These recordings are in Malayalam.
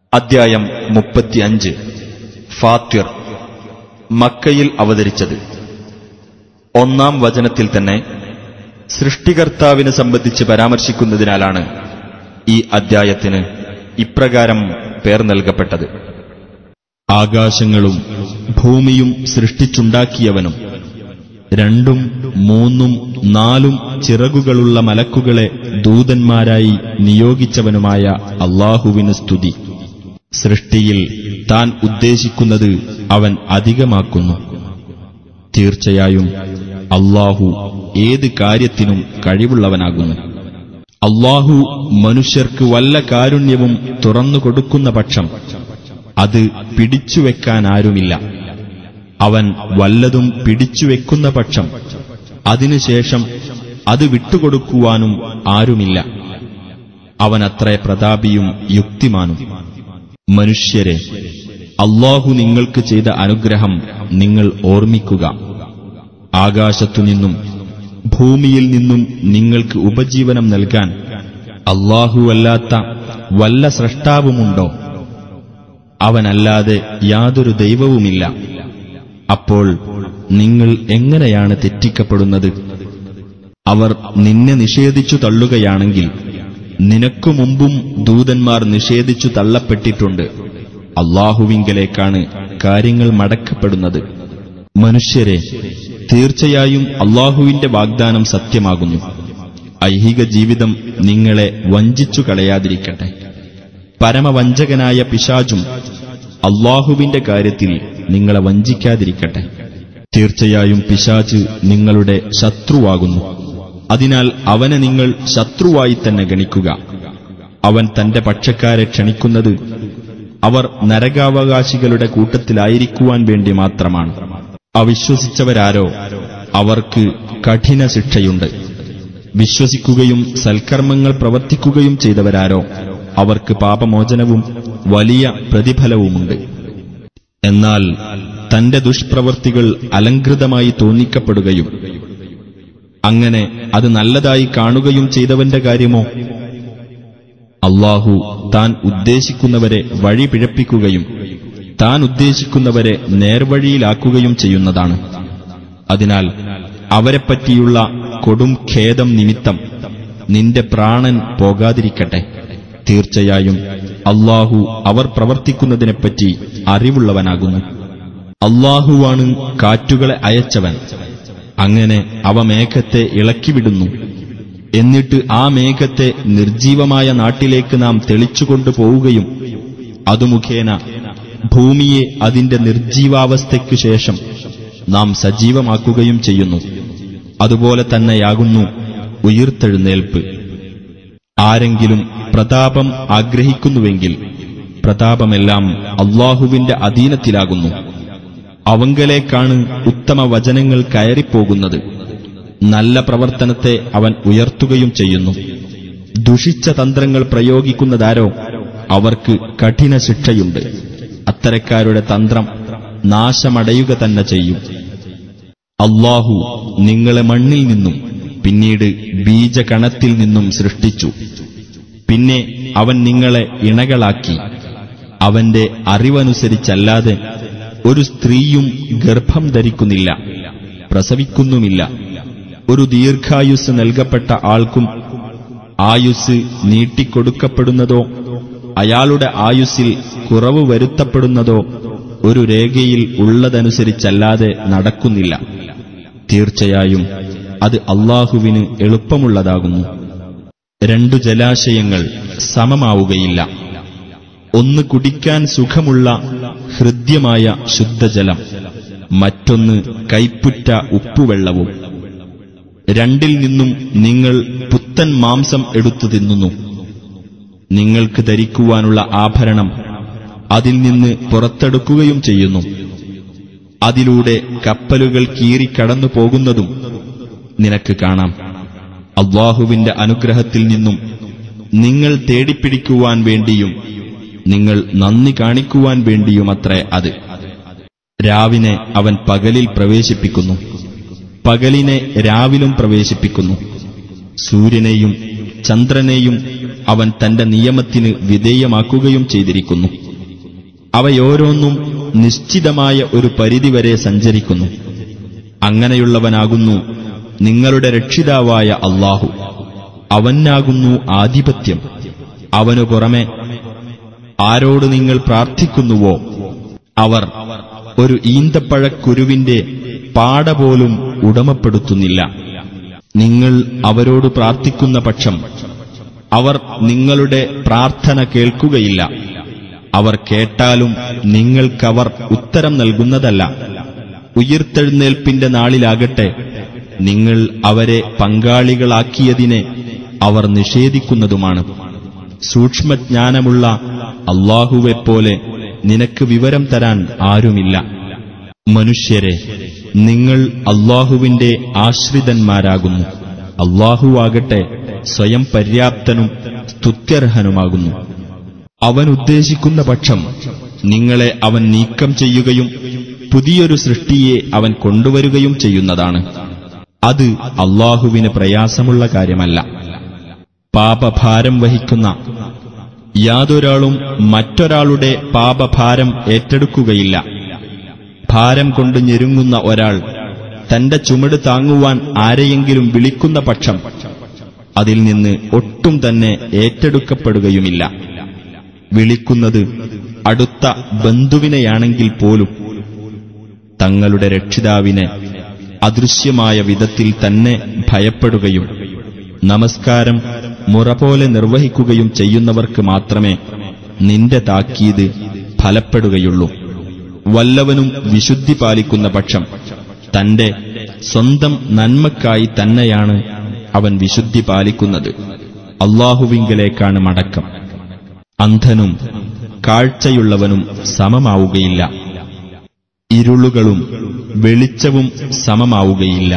അദ്ധ്യായം മുപ്പത്തിയഞ്ച് ഫാത്വിർ മക്കയിൽ അവതരിച്ചത് ഒന്നാം വചനത്തിൽ തന്നെ സൃഷ്ടികർത്താവിനെ സംബന്ധിച്ച് പരാമർശിക്കുന്നതിനാലാണ് ഈ അദ്ധ്യായത്തിന് ഇപ്രകാരം പേർ നൽകപ്പെട്ടത് ആകാശങ്ങളും ഭൂമിയും സൃഷ്ടിച്ചുണ്ടാക്കിയവനും രണ്ടും മൂന്നും നാലും ചിറകുകളുള്ള മലക്കുകളെ ദൂതന്മാരായി നിയോഗിച്ചവനുമായ അള്ളാഹുവിന് സ്തുതി സൃഷ്ടിയിൽ താൻ ഉദ്ദേശിക്കുന്നത് അവൻ അധികമാക്കുന്നു തീർച്ചയായും അള്ളാഹു ഏത് കാര്യത്തിനും കഴിവുള്ളവനാകുന്നു അള്ളാഹു മനുഷ്യർക്ക് വല്ല കാരുണ്യവും തുറന്നുകൊടുക്കുന്ന പക്ഷം അത് പിടിച്ചുവെക്കാനാരുമില്ല അവൻ വല്ലതും പിടിച്ചുവെക്കുന്ന പക്ഷം അതിനുശേഷം അത് വിട്ടുകൊടുക്കുവാനും ആരുമില്ല അവനത്ര പ്രതാപിയും യുക്തിമാനും മനുഷ്യരെ അള്ളാഹു നിങ്ങൾക്ക് ചെയ്ത അനുഗ്രഹം നിങ്ങൾ ഓർമ്മിക്കുക ആകാശത്തുനിന്നും ഭൂമിയിൽ നിന്നും നിങ്ങൾക്ക് ഉപജീവനം നൽകാൻ അല്ലാഹുവല്ലാത്ത വല്ല സ്രഷ്ടാവുമുണ്ടോ അവനല്ലാതെ യാതൊരു ദൈവവുമില്ല അപ്പോൾ നിങ്ങൾ എങ്ങനെയാണ് തെറ്റിക്കപ്പെടുന്നത് അവർ നിന്നെ നിഷേധിച്ചു തള്ളുകയാണെങ്കിൽ നിനക്കു മുമ്പും ദൂതന്മാർ നിഷേധിച്ചു തള്ളപ്പെട്ടിട്ടുണ്ട് അള്ളാഹുവിങ്കലേക്കാണ് കാര്യങ്ങൾ മടക്കപ്പെടുന്നത് മനുഷ്യരെ തീർച്ചയായും അള്ളാഹുവിന്റെ വാഗ്ദാനം സത്യമാകുന്നു ഐഹിക ജീവിതം നിങ്ങളെ വഞ്ചിച്ചു കളയാതിരിക്കട്ടെ പരമവഞ്ചകനായ പിശാചും അള്ളാഹുവിന്റെ കാര്യത്തിൽ നിങ്ങളെ വഞ്ചിക്കാതിരിക്കട്ടെ തീർച്ചയായും പിശാച് നിങ്ങളുടെ ശത്രുവാകുന്നു അതിനാൽ അവനെ നിങ്ങൾ ശത്രുവായി തന്നെ ഗണിക്കുക അവൻ തന്റെ പക്ഷക്കാരെ ക്ഷണിക്കുന്നത് അവർ നരകാവകാശികളുടെ കൂട്ടത്തിലായിരിക്കുവാൻ വേണ്ടി മാത്രമാണ് അവിശ്വസിച്ചവരാരോ അവർക്ക് കഠിന ശിക്ഷയുണ്ട് വിശ്വസിക്കുകയും സൽക്കർമ്മങ്ങൾ പ്രവർത്തിക്കുകയും ചെയ്തവരാരോ അവർക്ക് പാപമോചനവും വലിയ പ്രതിഫലവുമുണ്ട് എന്നാൽ തന്റെ ദുഷ്പ്രവർത്തികൾ അലങ്കൃതമായി തോന്നിക്കപ്പെടുകയും അങ്ങനെ അത് നല്ലതായി കാണുകയും ചെയ്തവന്റെ കാര്യമോ അള്ളാഹു താൻ ഉദ്ദേശിക്കുന്നവരെ വഴി പിഴപ്പിക്കുകയും താൻ ഉദ്ദേശിക്കുന്നവരെ നേർവഴിയിലാക്കുകയും ചെയ്യുന്നതാണ് അതിനാൽ അവരെപ്പറ്റിയുള്ള കൊടും ഖേദം നിമിത്തം നിന്റെ പ്രാണൻ പോകാതിരിക്കട്ടെ തീർച്ചയായും അള്ളാഹു അവർ പ്രവർത്തിക്കുന്നതിനെപ്പറ്റി അറിവുള്ളവനാകുന്നു അള്ളാഹുവാണ് കാറ്റുകളെ അയച്ചവൻ അങ്ങനെ അവ മേഘത്തെ ഇളക്കിവിടുന്നു എന്നിട്ട് ആ മേഘത്തെ നിർജീവമായ നാട്ടിലേക്ക് നാം തെളിച്ചുകൊണ്ടു പോവുകയും അതു മുഖേന ഭൂമിയെ അതിന്റെ നിർജീവാവസ്ഥയ്ക്കു ശേഷം നാം സജീവമാക്കുകയും ചെയ്യുന്നു അതുപോലെ തന്നെയാകുന്നു ഉയിർത്തെഴുന്നേൽപ്പ് ആരെങ്കിലും പ്രതാപം ആഗ്രഹിക്കുന്നുവെങ്കിൽ പ്രതാപമെല്ലാം അള്ളാഹുവിന്റെ അധീനത്തിലാകുന്നു അവങ്കലേക്കാണ് ഉത്തമ വചനങ്ങൾ കയറിപ്പോകുന്നത് നല്ല പ്രവർത്തനത്തെ അവൻ ഉയർത്തുകയും ചെയ്യുന്നു ദുഷിച്ച തന്ത്രങ്ങൾ പ്രയോഗിക്കുന്നതാരോ അവർക്ക് കഠിന ശിക്ഷയുണ്ട് അത്തരക്കാരുടെ തന്ത്രം നാശമടയുക തന്നെ ചെയ്യും അള്ളാഹു നിങ്ങളെ മണ്ണിൽ നിന്നും പിന്നീട് ബീജകണത്തിൽ നിന്നും സൃഷ്ടിച്ചു പിന്നെ അവൻ നിങ്ങളെ ഇണകളാക്കി അവന്റെ അറിവനുസരിച്ചല്ലാതെ ഒരു സ്ത്രീയും ഗർഭം ധരിക്കുന്നില്ല പ്രസവിക്കുന്നുമില്ല ഒരു ദീർഘായുസ് നൽകപ്പെട്ട ആൾക്കും ആയുസ് നീട്ടിക്കൊടുക്കപ്പെടുന്നതോ അയാളുടെ ആയുസ്സിൽ കുറവ് വരുത്തപ്പെടുന്നതോ ഒരു രേഖയിൽ ഉള്ളതനുസരിച്ചല്ലാതെ നടക്കുന്നില്ല തീർച്ചയായും അത് അള്ളാഹുവിന് എളുപ്പമുള്ളതാകുന്നു രണ്ടു ജലാശയങ്ങൾ സമമാവുകയില്ല ഒന്ന് കുടിക്കാൻ സുഖമുള്ള ഹൃദ്യമായ ശുദ്ധജലം മറ്റൊന്ന് കൈപ്പുറ്റ ഉപ്പുവെള്ളവും രണ്ടിൽ നിന്നും നിങ്ങൾ പുത്തൻ മാംസം എടുത്തു തിന്നുന്നു നിങ്ങൾക്ക് ധരിക്കുവാനുള്ള ആഭരണം അതിൽ നിന്ന് പുറത്തെടുക്കുകയും ചെയ്യുന്നു അതിലൂടെ കപ്പലുകൾ കീറിക്കടന്നു പോകുന്നതും നിനക്ക് കാണാം അള്ളാഹുവിന്റെ അനുഗ്രഹത്തിൽ നിന്നും നിങ്ങൾ തേടിപ്പിടിക്കുവാൻ വേണ്ടിയും നിങ്ങൾ നന്ദി കാണിക്കുവാൻ വേണ്ടിയുമത്രേ അത് രാവിനെ അവൻ പകലിൽ പ്രവേശിപ്പിക്കുന്നു പകലിനെ രാവിലും പ്രവേശിപ്പിക്കുന്നു സൂര്യനെയും ചന്ദ്രനെയും അവൻ തന്റെ നിയമത്തിന് വിധേയമാക്കുകയും ചെയ്തിരിക്കുന്നു അവയോരോന്നും നിശ്ചിതമായ ഒരു പരിധിവരെ സഞ്ചരിക്കുന്നു അങ്ങനെയുള്ളവനാകുന്നു നിങ്ങളുടെ രക്ഷിതാവായ അള്ളാഹു അവനാകുന്നു ആധിപത്യം അവനു പുറമെ ആരോട് നിങ്ങൾ പ്രാർത്ഥിക്കുന്നുവോ അവർ ഒരു ഈന്തപ്പഴക്കുരുവിന്റെ പാട പോലും ഉടമപ്പെടുത്തുന്നില്ല നിങ്ങൾ അവരോട് പ്രാർത്ഥിക്കുന്ന പക്ഷം അവർ നിങ്ങളുടെ പ്രാർത്ഥന കേൾക്കുകയില്ല അവർ കേട്ടാലും നിങ്ങൾക്കവർ ഉത്തരം നൽകുന്നതല്ല ഉയിർത്തെഴുന്നേൽപ്പിന്റെ നാളിലാകട്ടെ നിങ്ങൾ അവരെ പങ്കാളികളാക്കിയതിനെ അവർ നിഷേധിക്കുന്നതുമാണ് സൂക്ഷ്മജ്ഞാനമുള്ള അള്ളാഹുവെപ്പോലെ നിനക്ക് വിവരം തരാൻ ആരുമില്ല മനുഷ്യരെ നിങ്ങൾ അള്ളാഹുവിന്റെ ആശ്രിതന്മാരാകുന്നു അള്ളാഹുവാകട്ടെ സ്വയം പര്യാപ്തനും സ്തുത്യർഹനുമാകുന്നു അവൻ ഉദ്ദേശിക്കുന്ന പക്ഷം നിങ്ങളെ അവൻ നീക്കം ചെയ്യുകയും പുതിയൊരു സൃഷ്ടിയെ അവൻ കൊണ്ടുവരികയും ചെയ്യുന്നതാണ് അത് അള്ളാഹുവിന് പ്രയാസമുള്ള കാര്യമല്ല പാപഭാരം വഹിക്കുന്ന യാതൊരാളും മറ്റൊരാളുടെ പാപഭാരം ഏറ്റെടുക്കുകയില്ല ഭാരം കൊണ്ട് ഞെരുങ്ങുന്ന ഒരാൾ തന്റെ ചുമട് താങ്ങുവാൻ ആരെയെങ്കിലും വിളിക്കുന്ന പക്ഷം അതിൽ നിന്ന് ഒട്ടും തന്നെ ഏറ്റെടുക്കപ്പെടുകയുമില്ല വിളിക്കുന്നത് അടുത്ത ബന്ധുവിനെയാണെങ്കിൽ പോലും തങ്ങളുടെ രക്ഷിതാവിനെ അദൃശ്യമായ വിധത്തിൽ തന്നെ ഭയപ്പെടുകയും നമസ്കാരം മുറ പോലെ നിർവഹിക്കുകയും ചെയ്യുന്നവർക്ക് മാത്രമേ നിന്റെ താക്കീത് ഫലപ്പെടുകയുള്ളൂ വല്ലവനും വിശുദ്ധി പാലിക്കുന്ന പക്ഷം തന്റെ സ്വന്തം നന്മക്കായി തന്നെയാണ് അവൻ വിശുദ്ധി പാലിക്കുന്നത് അള്ളാഹുവിങ്കലേക്കാണ് മടക്കം അന്ധനും കാഴ്ചയുള്ളവനും സമമാവുകയില്ല ഇരുളുകളും വെളിച്ചവും സമമാവുകയില്ല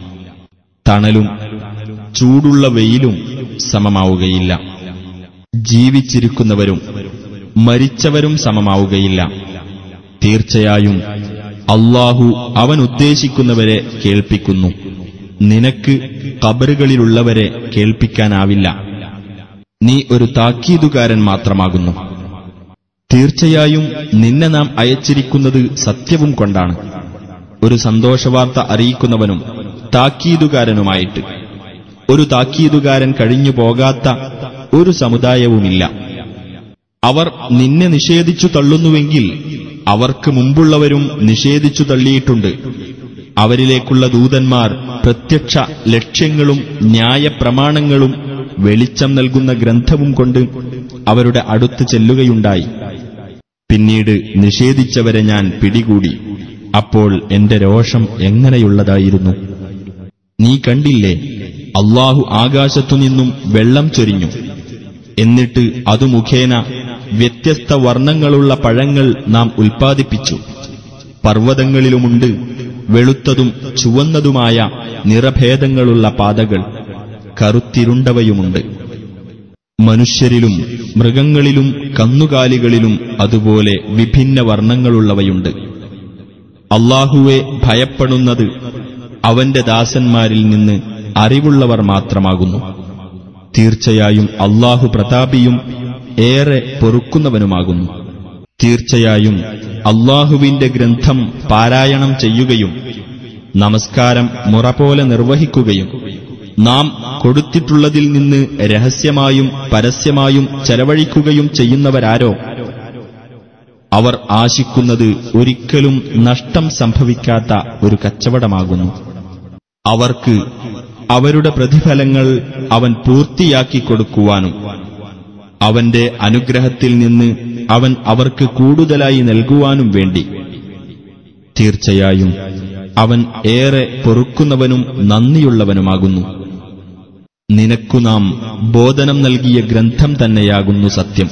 തണലും ചൂടുള്ള വെയിലും സമമാവുകയില്ല ജീവിച്ചിരിക്കുന്നവരും മരിച്ചവരും സമമാവുകയില്ല തീർച്ചയായും അള്ളാഹു അവൻ ഉദ്ദേശിക്കുന്നവരെ കേൾപ്പിക്കുന്നു നിനക്ക് കബറുകളിലുള്ളവരെ കേൾപ്പിക്കാനാവില്ല നീ ഒരു താക്കീതുകാരൻ മാത്രമാകുന്നു തീർച്ചയായും നിന്നെ നാം അയച്ചിരിക്കുന്നത് സത്യവും കൊണ്ടാണ് ഒരു സന്തോഷവാർത്ത അറിയിക്കുന്നവനും താക്കീതുകാരനുമായിട്ട് ഒരു താക്കീതുകാരൻ കഴിഞ്ഞു പോകാത്ത ഒരു സമുദായവുമില്ല അവർ നിന്നെ നിഷേധിച്ചു തള്ളുന്നുവെങ്കിൽ അവർക്ക് മുമ്പുള്ളവരും നിഷേധിച്ചു തള്ളിയിട്ടുണ്ട് അവരിലേക്കുള്ള ദൂതന്മാർ പ്രത്യക്ഷ ലക്ഷ്യങ്ങളും ന്യായപ്രമാണങ്ങളും വെളിച്ചം നൽകുന്ന ഗ്രന്ഥവും കൊണ്ട് അവരുടെ അടുത്ത് ചെല്ലുകയുണ്ടായി പിന്നീട് നിഷേധിച്ചവരെ ഞാൻ പിടികൂടി അപ്പോൾ എന്റെ രോഷം എങ്ങനെയുള്ളതായിരുന്നു നീ കണ്ടില്ലേ അള്ളാഹു ആകാശത്തുനിന്നും വെള്ളം ചൊരിഞ്ഞു എന്നിട്ട് അതു മുഖേന വ്യത്യസ്ത വർണ്ണങ്ങളുള്ള പഴങ്ങൾ നാം ഉൽപ്പാദിപ്പിച്ചു പർവ്വതങ്ങളിലുമുണ്ട് വെളുത്തതും ചുവന്നതുമായ നിറഭേദങ്ങളുള്ള പാതകൾ കറുത്തിരുണ്ടവയുമുണ്ട് മനുഷ്യരിലും മൃഗങ്ങളിലും കന്നുകാലികളിലും അതുപോലെ വിഭിന്ന വർണ്ണങ്ങളുള്ളവയുണ്ട് അള്ളാഹുവെ ഭയപ്പെടുന്നത് അവന്റെ ദാസന്മാരിൽ നിന്ന് അറിവുള്ളവർ മാത്രമാകുന്നു തീർച്ചയായും അള്ളാഹു പ്രതാപിയും ഏറെ പൊറുക്കുന്നവനുമാകുന്നു തീർച്ചയായും അള്ളാഹുവിന്റെ ഗ്രന്ഥം പാരായണം ചെയ്യുകയും നമസ്കാരം മുറ പോലെ നിർവഹിക്കുകയും നാം കൊടുത്തിട്ടുള്ളതിൽ നിന്ന് രഹസ്യമായും പരസ്യമായും ചെലവഴിക്കുകയും ചെയ്യുന്നവരാരോ അവർ ആശിക്കുന്നത് ഒരിക്കലും നഷ്ടം സംഭവിക്കാത്ത ഒരു കച്ചവടമാകുന്നു അവർക്ക് അവരുടെ പ്രതിഫലങ്ങൾ അവൻ പൂർത്തിയാക്കി കൊടുക്കുവാനും അവന്റെ അനുഗ്രഹത്തിൽ നിന്ന് അവൻ അവർക്ക് കൂടുതലായി നൽകുവാനും വേണ്ടി തീർച്ചയായും അവൻ ഏറെ പൊറുക്കുന്നവനും നന്ദിയുള്ളവനുമാകുന്നു നിനക്കു നാം ബോധനം നൽകിയ ഗ്രന്ഥം തന്നെയാകുന്നു സത്യം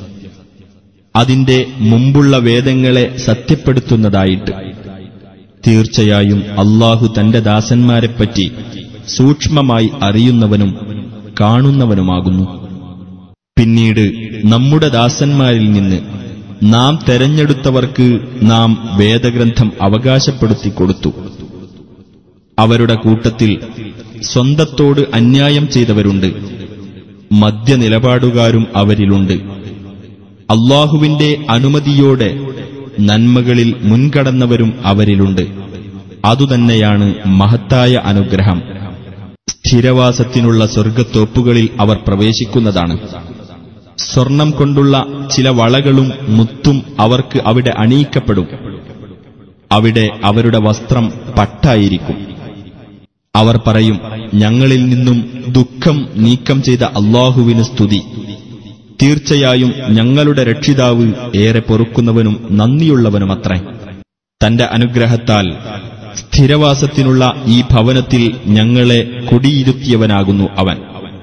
അതിന്റെ മുമ്പുള്ള വേദങ്ങളെ സത്യപ്പെടുത്തുന്നതായിട്ട് തീർച്ചയായും അള്ളാഹു തന്റെ ദാസന്മാരെപ്പറ്റി സൂക്ഷ്മമായി അറിയുന്നവനും കാണുന്നവനുമാകുന്നു പിന്നീട് നമ്മുടെ ദാസന്മാരിൽ നിന്ന് നാം തെരഞ്ഞെടുത്തവർക്ക് നാം വേദഗ്രന്ഥം അവകാശപ്പെടുത്തി കൊടുത്തു അവരുടെ കൂട്ടത്തിൽ സ്വന്തത്തോട് അന്യായം ചെയ്തവരുണ്ട് മധ്യനിലപാടുകാരും അവരിലുണ്ട് അള്ളാഹുവിന്റെ അനുമതിയോടെ നന്മകളിൽ മുൻകടന്നവരും അവരിലുണ്ട് അതുതന്നെയാണ് മഹത്തായ അനുഗ്രഹം സ്ഥിരവാസത്തിനുള്ള സ്വർഗത്തോപ്പുകളിൽ അവർ പ്രവേശിക്കുന്നതാണ് സ്വർണം കൊണ്ടുള്ള ചില വളകളും മുത്തും അവർക്ക് അവിടെ അണിയിക്കപ്പെടും അവിടെ അവരുടെ വസ്ത്രം പട്ടായിരിക്കും അവർ പറയും ഞങ്ങളിൽ നിന്നും ദുഃഖം നീക്കം ചെയ്ത അള്ളാഹുവിന് സ്തുതി തീർച്ചയായും ഞങ്ങളുടെ രക്ഷിതാവ് ഏറെ പൊറുക്കുന്നവനും നന്ദിയുള്ളവനുമത്രേ തന്റെ അനുഗ്രഹത്താൽ സ്ഥിരവാസത്തിനുള്ള ഈ ഭവനത്തിൽ ഞങ്ങളെ കുടിയിരുത്തിയവനാകുന്നു അവൻ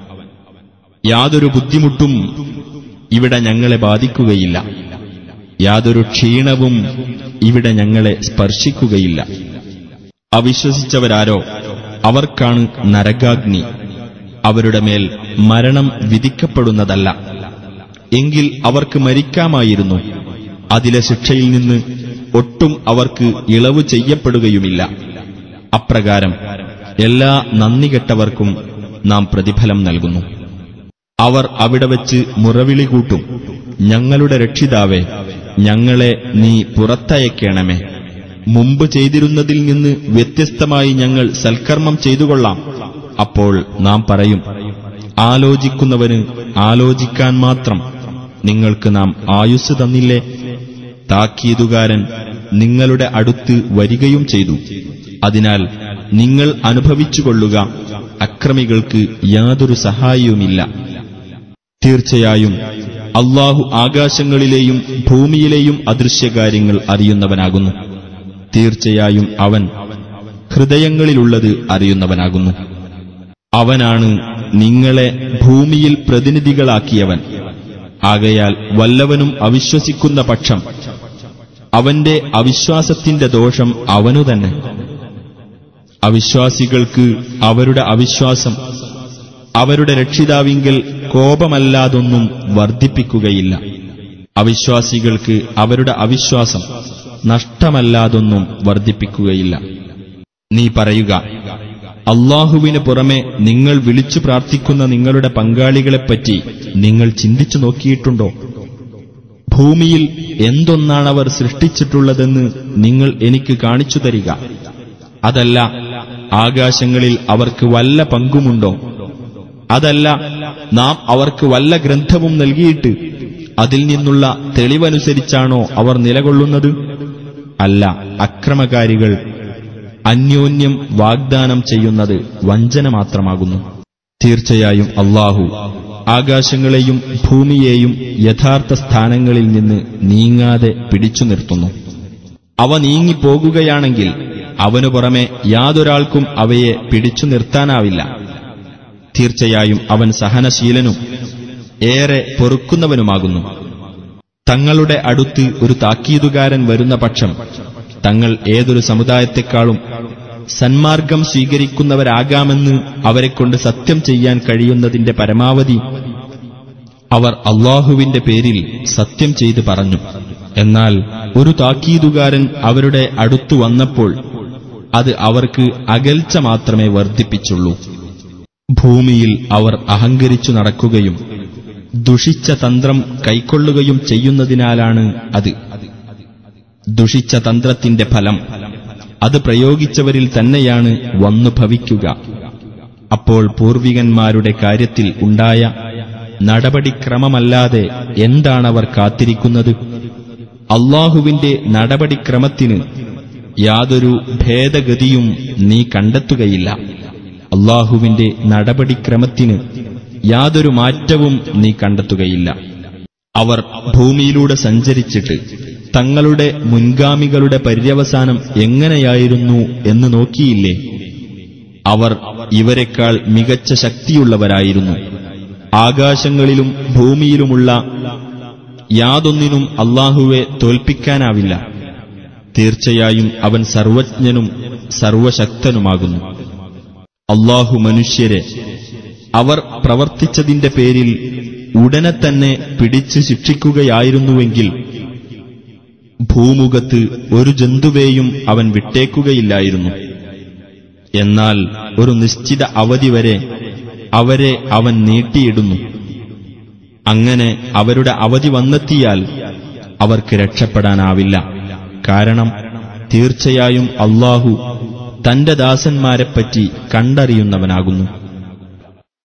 യാതൊരു ബുദ്ധിമുട്ടും ഇവിടെ ഞങ്ങളെ ബാധിക്കുകയില്ല യാതൊരു ക്ഷീണവും ഇവിടെ ഞങ്ങളെ സ്പർശിക്കുകയില്ല അവിശ്വസിച്ചവരാരോ അവർക്കാണ് നരകാഗ്നി അവരുടെ മേൽ മരണം വിധിക്കപ്പെടുന്നതല്ല എങ്കിൽ അവർക്ക് മരിക്കാമായിരുന്നു അതിലെ ശിക്ഷയിൽ നിന്ന് ഒട്ടും അവർക്ക് ഇളവ് ചെയ്യപ്പെടുകയുമില്ല അപ്രകാരം എല്ലാ നന്ദികെട്ടവർക്കും നാം പ്രതിഫലം നൽകുന്നു അവർ അവിടെ വച്ച് മുറവിളി കൂട്ടും ഞങ്ങളുടെ രക്ഷിതാവേ ഞങ്ങളെ നീ പുറത്തയക്കണമേ മുമ്പ് ചെയ്തിരുന്നതിൽ നിന്ന് വ്യത്യസ്തമായി ഞങ്ങൾ സൽക്കർമ്മം ചെയ്തുകൊള്ളാം അപ്പോൾ നാം പറയും ആലോചിക്കുന്നവന് ആലോചിക്കാൻ മാത്രം നിങ്ങൾക്ക് നാം ആയുസ് തന്നില്ലേ താക്കീതുകാരൻ നിങ്ങളുടെ അടുത്ത് വരികയും ചെയ്തു അതിനാൽ നിങ്ങൾ അനുഭവിച്ചുകൊള്ളുക അക്രമികൾക്ക് യാതൊരു സഹായവുമില്ല തീർച്ചയായും അള്ളാഹു ആകാശങ്ങളിലെയും ഭൂമിയിലെയും അദൃശ്യകാര്യങ്ങൾ അറിയുന്നവനാകുന്നു തീർച്ചയായും അവൻ ഹൃദയങ്ങളിലുള്ളത് അറിയുന്നവനാകുന്നു അവനാണ് നിങ്ങളെ ഭൂമിയിൽ പ്രതിനിധികളാക്കിയവൻ ആകയാൽ വല്ലവനും അവിശ്വസിക്കുന്ന പക്ഷം അവന്റെ അവിശ്വാസത്തിന്റെ ദോഷം അവനു തന്നെ അവിശ്വാസികൾക്ക് അവരുടെ അവിശ്വാസം അവരുടെ രക്ഷിതാവിങ്കൽ കോപമല്ലാതൊന്നും വർദ്ധിപ്പിക്കുകയില്ല അവിശ്വാസികൾക്ക് അവരുടെ അവിശ്വാസം നഷ്ടമല്ലാതൊന്നും വർദ്ധിപ്പിക്കുകയില്ല നീ പറയുക അള്ളാഹുവിന് പുറമെ നിങ്ങൾ വിളിച്ചു പ്രാർത്ഥിക്കുന്ന നിങ്ങളുടെ പങ്കാളികളെപ്പറ്റി നിങ്ങൾ ചിന്തിച്ചു നോക്കിയിട്ടുണ്ടോ ഭൂമിയിൽ എന്തൊന്നാണവർ സൃഷ്ടിച്ചിട്ടുള്ളതെന്ന് നിങ്ങൾ എനിക്ക് കാണിച്ചു തരിക അതല്ല ആകാശങ്ങളിൽ അവർക്ക് വല്ല പങ്കുമുണ്ടോ അതല്ല നാം അവർക്ക് വല്ല ഗ്രന്ഥവും നൽകിയിട്ട് അതിൽ നിന്നുള്ള തെളിവനുസരിച്ചാണോ അവർ നിലകൊള്ളുന്നത് അല്ല അക്രമകാരികൾ അന്യോന്യം വാഗ്ദാനം ചെയ്യുന്നത് വഞ്ചന മാത്രമാകുന്നു തീർച്ചയായും അള്ളാഹു ആകാശങ്ങളെയും ഭൂമിയെയും യഥാർത്ഥ സ്ഥാനങ്ങളിൽ നിന്ന് നീങ്ങാതെ പിടിച്ചു നിർത്തുന്നു അവ നീങ്ങിപ്പോകുകയാണെങ്കിൽ അവനു പുറമെ യാതൊരാൾക്കും അവയെ പിടിച്ചു നിർത്താനാവില്ല തീർച്ചയായും അവൻ സഹനശീലനും ഏറെ പൊറുക്കുന്നവനുമാകുന്നു തങ്ങളുടെ അടുത്ത് ഒരു താക്കീതുകാരൻ വരുന്ന പക്ഷം തങ്ങൾ ഏതൊരു സമുദായത്തെക്കാളും സന്മാർഗം സ്വീകരിക്കുന്നവരാകാമെന്ന് അവരെക്കൊണ്ട് സത്യം ചെയ്യാൻ കഴിയുന്നതിന്റെ പരമാവധി അവർ അള്ളാഹുവിന്റെ പേരിൽ സത്യം ചെയ്ത് പറഞ്ഞു എന്നാൽ ഒരു താക്കീതുകാരൻ അവരുടെ അടുത്തു വന്നപ്പോൾ അത് അവർക്ക് അകൽച്ച മാത്രമേ വർദ്ധിപ്പിച്ചുള്ളൂ ഭൂമിയിൽ അവർ അഹങ്കരിച്ചു നടക്കുകയും ദുഷിച്ച തന്ത്രം കൈക്കൊള്ളുകയും ചെയ്യുന്നതിനാലാണ് അത് ദുഷിച്ച തന്ത്രത്തിന്റെ ഫലം അത് പ്രയോഗിച്ചവരിൽ തന്നെയാണ് വന്നു ഭവിക്കുക അപ്പോൾ പൂർവികന്മാരുടെ കാര്യത്തിൽ ഉണ്ടായ നടപടിക്രമമല്ലാതെ എന്താണവർ കാത്തിരിക്കുന്നത് അള്ളാഹുവിന്റെ നടപടിക്രമത്തിന് യാതൊരു ഭേദഗതിയും നീ കണ്ടെത്തുകയില്ല അള്ളാഹുവിന്റെ നടപടിക്രമത്തിന് യാതൊരു മാറ്റവും നീ കണ്ടെത്തുകയില്ല അവർ ഭൂമിയിലൂടെ സഞ്ചരിച്ചിട്ട് തങ്ങളുടെ മുൻഗാമികളുടെ പര്യവസാനം എങ്ങനെയായിരുന്നു എന്ന് നോക്കിയില്ലേ അവർ ഇവരെക്കാൾ മികച്ച ശക്തിയുള്ളവരായിരുന്നു ആകാശങ്ങളിലും ഭൂമിയിലുമുള്ള യാതൊന്നിനും അള്ളാഹുവെ തോൽപ്പിക്കാനാവില്ല തീർച്ചയായും അവൻ സർവജ്ഞനും സർവശക്തനുമാകുന്നു അള്ളാഹു മനുഷ്യരെ അവർ പ്രവർത്തിച്ചതിന്റെ പേരിൽ ഉടനെ തന്നെ പിടിച്ച് ശിക്ഷിക്കുകയായിരുന്നുവെങ്കിൽ ഭൂമുഖത്ത് ഒരു ജന്തുവേയും അവൻ വിട്ടേക്കുകയില്ലായിരുന്നു എന്നാൽ ഒരു നിശ്ചിത അവധി വരെ അവരെ അവൻ നീട്ടിയിടുന്നു അങ്ങനെ അവരുടെ അവധി വന്നെത്തിയാൽ അവർക്ക് രക്ഷപ്പെടാനാവില്ല കാരണം തീർച്ചയായും അള്ളാഹു തന്റെ ദാസന്മാരെപ്പറ്റി കണ്ടറിയുന്നവനാകുന്നു